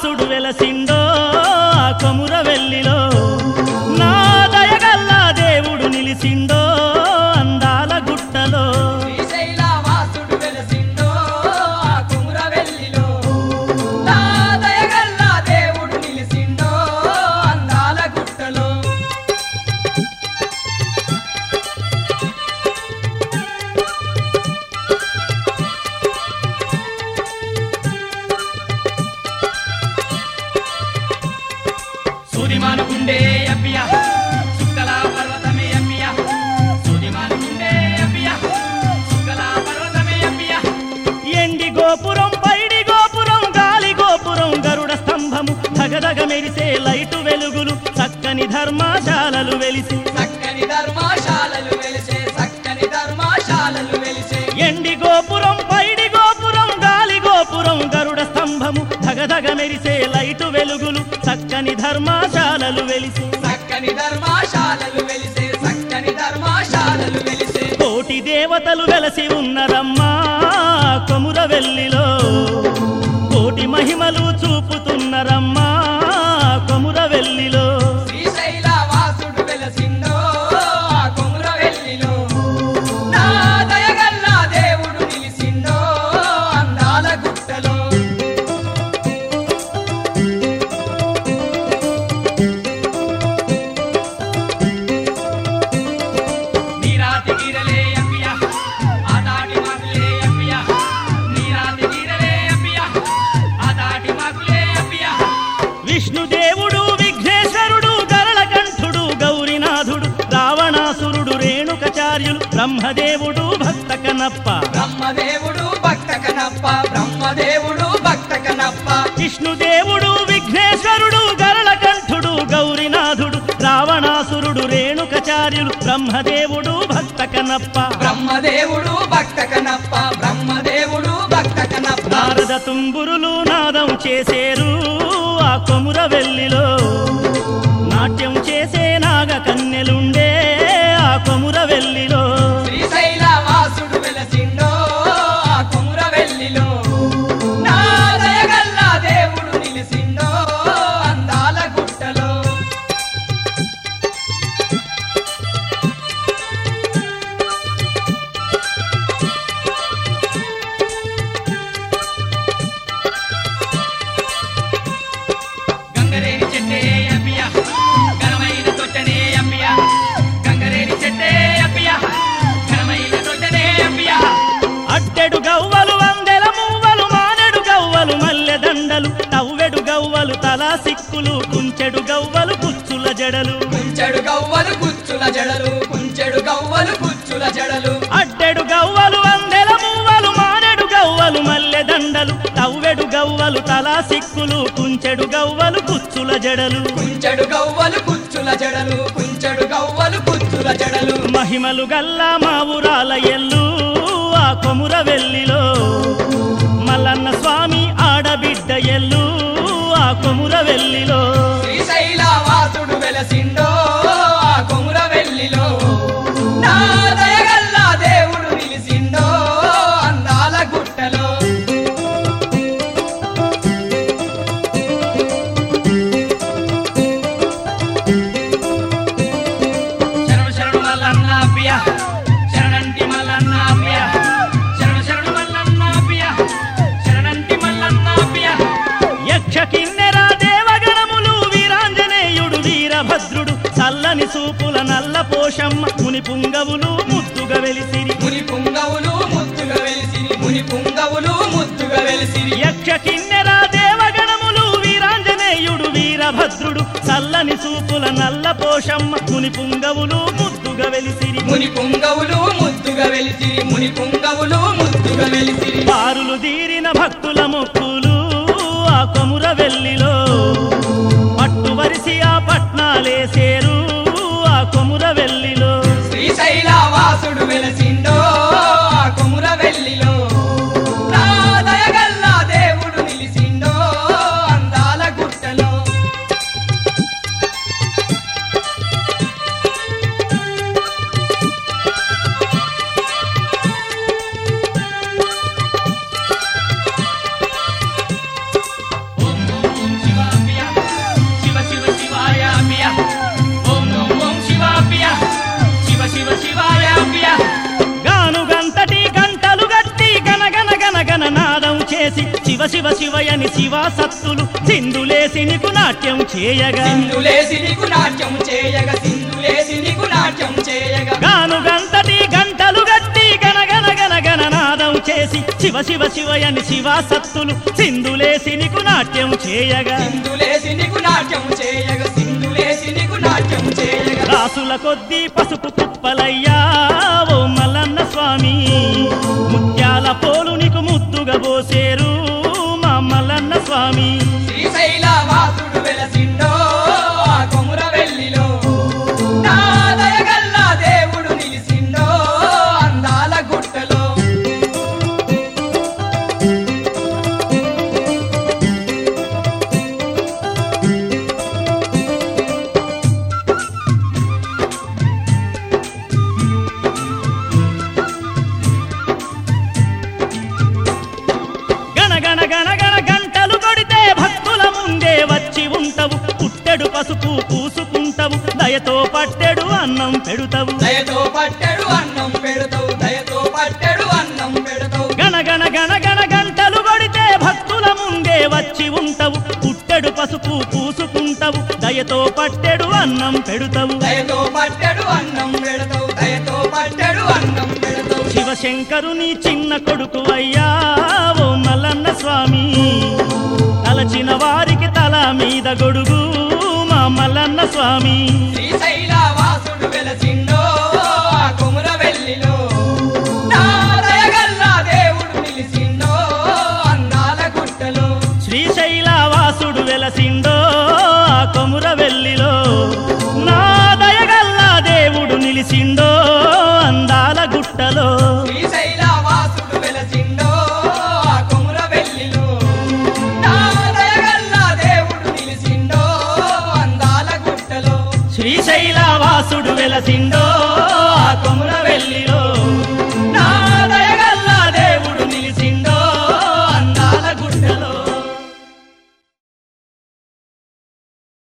వాసుడు వెలసిండో ఆ కొముర వెల్లిలో నా దయగల్లా దేవుడు నిలిసిండో అందాల గుట్టలో శ్రీశైలవాసుడు వెలసిండో ఆ కుమురవెల్లిలో. నా దయగల్ల దేవుడు నిలిసిండో అందాల గుట్టలో. సూదిమానుకుండే అబ్బియ సుక్కల పర్వతమే అబ్బియ సూదిమానుకుండే అబ్బియ సుక్కల పర్వతమే అబ్బియ ఎండి గోపురం పైడి గోపురం గాలి గోపురం గరుడ స్తంభము ధగధగ మెరిసే లైటు వెలుగులు చక్కని ధర్మశాలలు వెలిసి చక్కని ధర్మశాలలు వెలిసే చక్కని ధర్మశాలలు వెలిసే ఎండి గోపురం పైడి గోపురం గాలి గోపురం గరుడ స్తంభము ధగధగ మెరిసే లైటు వెలుగులు చక్కని ధర్మశాలలు వెలిసి చక్కని ధర్మశాలలు వెలిసే చక్కని ధర్మశాలలు వెలిసే కోటి దేవతలు వెలసి ఉన్నరమ్మా కొముర వెల్లిలో కోటి మహిమలు చూపుతున్నరమ్మా కొముర వెల్లిలో శ్రీశైలవాసుడు వెలసిండో ఆ కొమురవెల్లిలో. నా దయగల్ల దేవుడు నిలిసిండో అందాల గుట్టలో నీరాతి గీరలే అప్పియ ఆదాటి మాకులే అప్పియ నీరాతి గీరలే అప్పియ ఆదాటి మాకులే అప్పియ విష్ణుదేవుడు విఘ్నేశ్వరుడు గరళకంఠుడు గౌరీనాథుడు రావణాసురుడు రేణుకచార్యులు బ్రహ్మదేవుడు భక్త కనప్ప బ్రహ్మదేవుడు భక్త కనప్ప బ్రహ్మదేవుడు భక్త కనప్ప విష్ణుదేవుడు విఘ్నేశ్వరుడు గరళకంఠుడు గౌరీనాథుడు రావణాసురుడు రేణుకచార్యులు బ్రహ్మదేవుడు భక్త కనప్ప బ్రహ్మదేవుడు భక్త కనప్ప బ్రహ్మదేవుడు భక్త కనప్ప నారద తుంబురులు నాదం చేసేరు ఆ కొముర వెల్లిలో నాట్యం చేసే నాగ కన్నెలుండే ఆ కొముర వెల్లిలో శ్రీశైలవాసుడు వెలసిండో ఆ కొమురవెల్లిలో నా దయగల్ల దేవుడు నిలిసిండో అందాల గుట్టలో గంగరేని చెట్టే అప్పియ ఘనమైన తొట్టనే అప్పియ గంగరేని చెట్టే అప్పియ ఘనమైన తొట్టనే అప్పియ అట్టెడు గవ్వలు వందెల మువ్వలు మానెడు గవ్వలు మల్లె దండలు తవ్వెడు గవ్వలు తలా సిక్కులు కుంచెడు గవ్వలు కుచ్చుల జడలు కుంచెడు గవ్వలు కుచ్చుల జడలు కుంచెడు గవ్వలు కుచ్చుల జడలు అట్టెడు గవ్వలు వందెల మువ్వలు మానెడు గవ్వలు మల్లె దండలు తవ్వెడు గవ్వలు తలా సిక్కులు కుంచెడు గవ్వలు కుచ్చుల జడలు కుంచెడు గవ్వలు కుచ్చుల జడలు కుంచెడు గవ్వలు కుచ్చుల జడలు మహిమలు గల్లా మా ఊరాల ఎల్లు ఆ కొముర వెల్లిలో మల్లన్న స్వామి ఆడబిడ్డ ఎల్లు ఆ కొముర వెల్లిలో శ్రీశైలవాసుడు వెలసిండో ఆ కొమురవెల్లిలో నా దయగల్ల దేవుడు నిలిసిండో అందాల గుట్టలో శరణు శరణు మల్లన్న అబ్బియ శరణంటి మల్లన్న అబ్బియ శరణు శరణు మల్లన్న అబ్బియ శరణంటి మల్లన్న అబ్బియ యక్ష కిన్నెర దేవగణములు వీరాంజనేయుడు వీరభద్రుడు చల్లని సూపుల నల్ల పోషమ్మ ముని పుంగవులు ముద్దుగా వెలిసిరి ముని పుంగవులు ముద్దుగా వెలిసిరి ముని పుంగవులు ముద్దుగా వెలిసిరి యక్ష కిన్నెర దేవగణములు వీరాంజనేయుడు వీరభద్రుడు చల్లని సూపుల నల్ల పోషమ్మ ముని పుంగవులు ముద్దుగా వెలిసిరి ముని పుంగవులు ముద్దుగా వెలిసిరి ముని పుంగవులు ముద్దుగా వెలిసిరి బారులు తీరిన భక్తుల మొక్కులు ఆ కొముర వెల్లిలో పట్టు వరిసి ఆ పట్నాలేసేరు ఆ కొముర వెల్లిలో శ్రీశైలవాసుడు వెలసిండో ఆ కొమురవెల్లిలో నా దయగల్ల దేవుడు నిలిసిండో అందాల గుట్టలో ఓం శివ శివ శివయని శివ సత్తులు సింధులేసి నీకు నాట్యం చేయగా సింధులేసి నీకు నాట్యం చేయగా సింధులేసి నీకు నాట్యం చేయగా గాను గంటటి గంటలు గట్టి గనగన గన గణనాదం చేసి శివ శివ శివయని శివ సత్తులు సింధులేసి నీకు నాట్యం చేయగా సింధులేసి నీకు నాట్యం చేయగా సింధులేసి నీకు నాట్యం చేయగా రాసుల కొద్దీ పసుపు కుప్పలయ్యా ఓ మల్లన్న స్వామి ముత్యాల పోలు నీకు ముద్దుగా పోసేరు మా మల్లన్న స్వామి శ్రీశైల వాసుడు వెలసిండో ఆ కొముర వెల్లిలో నా దయగల్ల దేవుడు నిలిసిండో అందాల గుట్టలో గణ గణ గణ గణ గంటలు కొడితే భక్తుల ముందే వచ్చి ఉంటవు పుట్టెడు పసుపు పూసుకుంటవు దయతో పట్టెడు అన్నం పెడుతవు దయతో పట్టెడు అన్నం పెడతావు దయతో పట్టెడు అన్నం పెడతావు గణ గణ గణ గణ గంటలు కొడితే భక్తుల ముందే వచ్చి ఉంటవు పుట్టెడు పసుపు పూసుకుంటవు దయతో పట్టెడు అన్నం పెడుతవు దయతో పట్టెడు అన్నం పెడతావు దయతో పట్టెడు అన్నం పెడతావు శివశంకరుని చిన్న కొడుకు అయ్యా ఓ మల్లన్న స్వామి తలచిన వారికి తల మీద గొడుగు మా మల్లన్న స్వామి శ్రీశైల వాసుడు వెలసిండో ఆ కొముర వెల్లిలో నా దయగల్ల దేవుడు నిలిసిండో అందాల గుట్టలో శ్రీశైల వాసుడు వెలసిండో ఆ కొముర వెల్లిలో నా దయగల్లా దేవుడు నిలిసిండో అందాల గుట్టలో శ్రీశైల వాసుడు వెలసిండో ఆ కొముర వెల్లిలో నా దయగల్ల దేవుడు నిలిసిండో అందాల గుట్టలో శ్రీశైల వాసుడు వెలసిండో ఆ కొముర వెల్లిలో